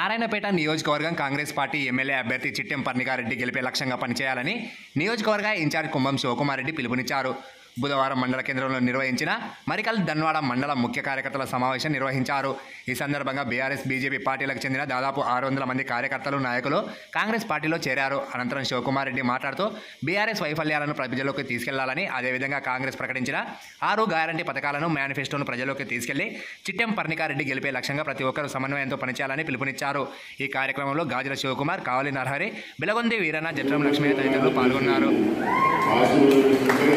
నారాయణపేట నియోజకవర్గం Congress party MLA అభ్యర్థి చిట్టెం పర్ణికారెడ్డి గెలిపే లక్ష్యంగా పనిచేయాలని నియోజకవర్గ ఇన్ఛార్జ్ కుంభం శివకుమార్ రెడ్డి పిలుపునిచ్చారు బుధవారం మండల కేంద్రంలో నిర్వహించిన మరికల్ దన్వాడ మండల ముఖ్య కార్యకర్తల సమావేశం నిర్వహించారు ఈ సందర్భంగా బీఆర్ఎస్ బీజేపీ పార్టీలకు చెందిన దాదాపు ఆరు వందల మంది కార్యకర్తలు నాయకులు కాంగ్రెస్ పార్టీలో చేరారు అనంతరం శివకుమార్ రెడ్డి మాట్లాడుతూ బీఆర్ఎస్ వైఫల్యాలను ప్రజల్లోకి తీసుకెళ్లాలని అదేవిధంగా కాంగ్రెస్ ప్రకటించిన ఆరు గ్యారంటీ పథకాలను మేనిఫెస్టోను ప్రజల్లోకి తీసుకెళ్లి చిట్టెం పర్ణికారెడ్డి గెలిపే లక్ష్యంగా ప్రతి ఒక్కరూ సమన్వయంతో పనిచేయాలని పిలుపునిచ్చారు ఈ కార్యక్రమంలో గాజుల శివకుమార్ కావలి నరహరి బిలగొంది వీరన్న జట్రం లక్ష్మీ తదితరులు పాల్గొన్నారు ఆశీర్వదిస్తుంటే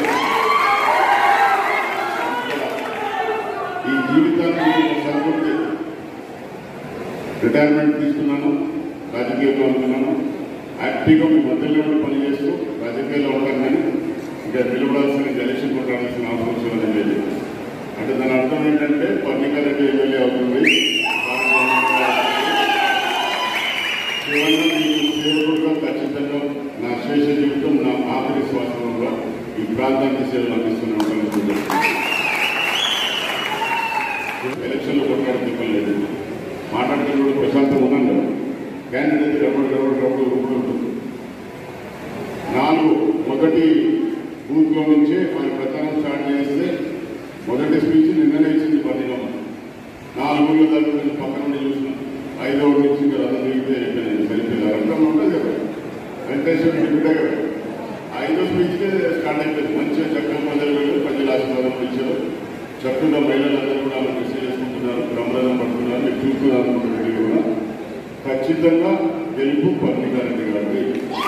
ఈ జీవితాన్ని నేను సంతృప్తి రిటైర్మెంట్ తీసుకున్నాను రాజకీయంలో ఉంటున్నాను యాక్టివ్గా మీ మధ్యలో ఉండి పనిచేస్తూ రాజకీయాల్లో ఉంటాను కానీ ఇంకా నిలబడాల్సిన ఎలక్షన్ కొట్టాల్సిన అవసరం లేదు అంటే దాని అర్థం ఏంటంటే పర్ణికారెడ్డి ఎమ్మెల్యే అవుతుంది కేవలం ఈ సేవకుడుగా ఖచ్చితంగా నా శేష జీవితం నా ఆఖరి శ్వాసంలో ఈ ప్రాంతానికి సేవలు అందిస్తూనే ఉంటాను ఎలక్షన్లో కొట్లాడే పని లేదు మాట్లాడితే కూడా ప్రశాంతంగా ఉన్నాను కదా క్యాండిడేట్ రబ్బడు రబ్బడు రబ్బడు ఊరుకుంటుంది నాలుగు మొదటి బూత్లో నుంచే మన ప్రచారం స్టార్ట్ చేస్తే మొదటి స్పీచ్ నిన్ననే ఇచ్చింది పదిహేను నాలుగు ఊళ్ళో దాకా నేను పక్కన నుండి చూసిన ఐదో ఊరు నుంచి ఇంకా రథం దిగితే అయిపోయింది సరిపోయింది అర్థం ఉంటుంది కదా వెంకటేశ్వర బిడ్డ కదా ఐదో స్పీచ్కే స్టార్ట్ అయిపోయింది మంచిగా చక్కగా ప్రజలు వెళ్ళి ప్రజల ఆశీర్వాదం ఇచ్చారు చక్కగా మహిళలందరూ కూడా మెసేజ్ చేసుకుంటున్నారు బ్రహ్మరథం పడుతున్నారు మీరు చూస్తున్నారు అనుకుంటున్నారు కూడా ఖచ్చితంగా గెలుపు పర్ణికారెడ్డి గారికి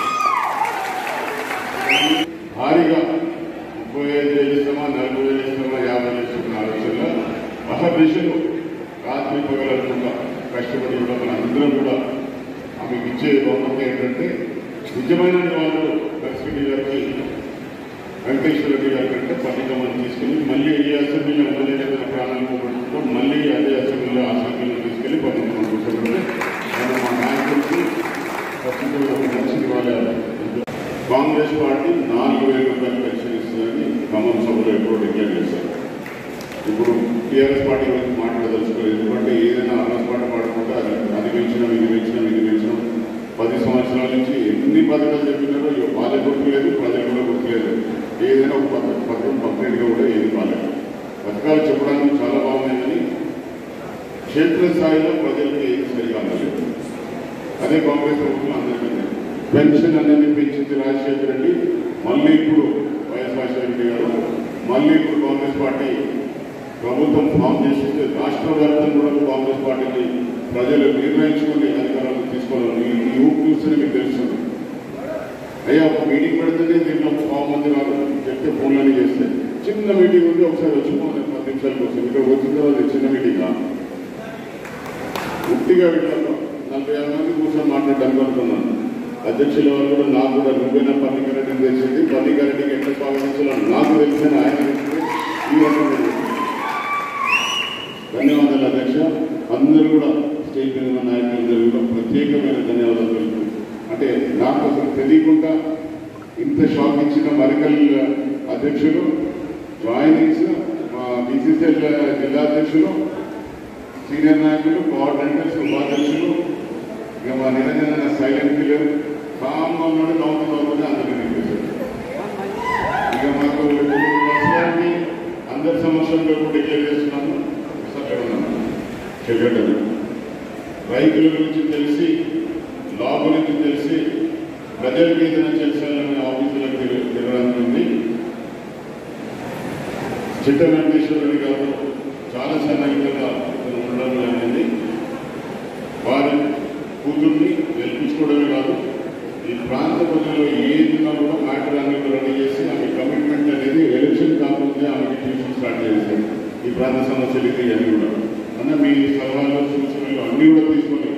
భారీగా ముప్పై ఐదు వేలు ఇస్తామా నలభై వేలు ఇస్తామా యాభై వేలు ఇస్తామా ఆలోచనలో అహర్నిశలు రాత్రి పగలకుండా కష్టపడి కూడా మన అందరం కూడా ఆమెకు ఇచ్చే బహుమతి ఏంటంటే నిజమైన వాళ్ళు పరిస్థితి గారికి వెంకటేశ్వర రెడ్డి గారి కంటే పథకం తీసుకెళ్ళి మళ్ళీ ఏ అసెంబ్లీలో మళ్ళీ ఏదైనా ప్రాణాలు పోగొట్టుకుంటూ మళ్ళీ అదే అసెంబ్లీలో ఆ అసెంబ్లీలో తీసుకెళ్ళి పథకం కూర్చోబెడితే మనం మా నాయకుడికి ఖచ్చితంగా ఒక మంచిది ఇవ్వాలి కాంగ్రెస్ పార్టీ నాలుగు వేల రూపాయలు పెన్షన్ ఇస్తుందని ఖమ్మం సభలో ఎప్పుడో డిక్లేర్ చేశారు ఇప్పుడు టీఆర్ఎస్ పార్టీ గురించి మాట్లాడదలుచుకోలేదు ఎందుకంటే ఏదైనా ఆర్ఎస్ పాట పాడుకుంటే అది అది పెంచినాం ఇది పెంచినాం ఇది పెంచినాం పది సంవత్సరాల నుంచి ఎన్ని పథకాలు చెప్పినారో ఇక వాళ్ళకి గుర్తులేదు ప్రజలు కూడా గుర్తులేదు ఏదైనా ఒక పథకం పథకం కంప్లీట్గా కూడా ఏది కాలేదు పథకాలు చెప్పడానికి చాలా బాగున్నాయి కానీ క్షేత్రస్థాయిలో ప్రజలకి ఏది సరిగా అందలేదు అదే కాంగ్రెస్ ప్రభుత్వం అందరికీ పెన్షన్ అనేది పెంచింది రాజశేఖర రెడ్డి మళ్ళీ ఇప్పుడు వైఎస్ రాజశేఖర రెడ్డి గారు మళ్ళీ ఇప్పుడు కాంగ్రెస్ పార్టీ ప్రభుత్వం ఫామ్ చేసింది రాష్ట్ర వ్యాప్తంగా కూడా కాంగ్రెస్ పార్టీని ప్రజలు నిర్ణయించుకుని అధికారాలు తీసుకోవాలని ఈ ఊపు చూస్తే మీకు తెలుస్తుంది అయ్యా ఒక మీటింగ్ పెడితేనే దీంట్లో పావు మంది రాదు చెప్తే ఫోన్లోనే చేస్తే చిన్న మీటింగ్ ఉంది ఒకసారి వచ్చిపోతుంది పది నిమిషాల కోసం ఇక్కడ వచ్చిన తర్వాత చిన్న మీటింగ్ కాదు ఉట్టిగా వెళ్ళాను నలభై యాభై మంది కూర్చొని మాట్లాడడానికి అనుకున్నాను అధ్యక్షుల వారు కూడా నాకు కూడా నువ్వైనా పర్ణికారెడ్డిని తెలిసింది పర్ణికారెడ్డికి ఎట్లా స్వాగతించాలో నాకు తెలిసిన ఆయన తెలిసింది ఈ రకంగా తెలిసింది. ధన్యవాదాలు అధ్యక్ష అందరూ కూడా స్టేజ్ మీద ఉన్న నాయకులందరూ కూడా ప్రత్యేకమైన ధన్యవాదాలు తెలుపుతున్నాను అంటే నాకు అసలు తెలియకుండా ఇంత షాక్ ఇచ్చిన మరికల్ అధ్యక్షులు జాయినింగ్స్ మా బీసీసీఎల్ జిల్లా అధ్యక్షులు సీనియర్ నాయకులు కోఆర్డినేటర్స్ ఉపాధ్యక్షులు ఇక మా నిరంజన సైలెంట్ కిల్లర్ కామ్గా ఉన్నాడు నవ్వుతూ నవ్వుతుంది అందరికీ నిలిపేశాడు ఇక మాకు ప్రస్తుతానికి అందరి సమస్యల్లో కూడా డిక్లేర్ చేస్తున్నాము అక్కడ ఉన్నాను చెల్లెటది రైతుల గురించి తెలిసి లా గురించి తెలిసి ప్రజలకి ఏదైనా చేసాలని ఆఫీసులకు తిరగ- తిరగడానికి ఉంది చిట్ట వెంకటేశ్వరుడి గారు చాలా సన్నిహితంగా ఇతను ఉండడం అనేది వారి కూతుర్ని గెలిపించుకోవడమే కాదు ఈ ప్రాంత ప్రజల్లో ఏది ఉన్నా కూడా మ్యాటర్ అన్ని రెడీ చేసి ఆమె కమిట్మెంట్ అనేది ఎలక్షన్ కాకుండా ఆమెకి ట్యూషన్ స్టార్ట్ చేశారు ఈ ప్రాంత సమస్యలు ఇది అన్ని కూడా అన్న మీ సలహాలు సూచనలు అన్ని కూడా తీసుకొని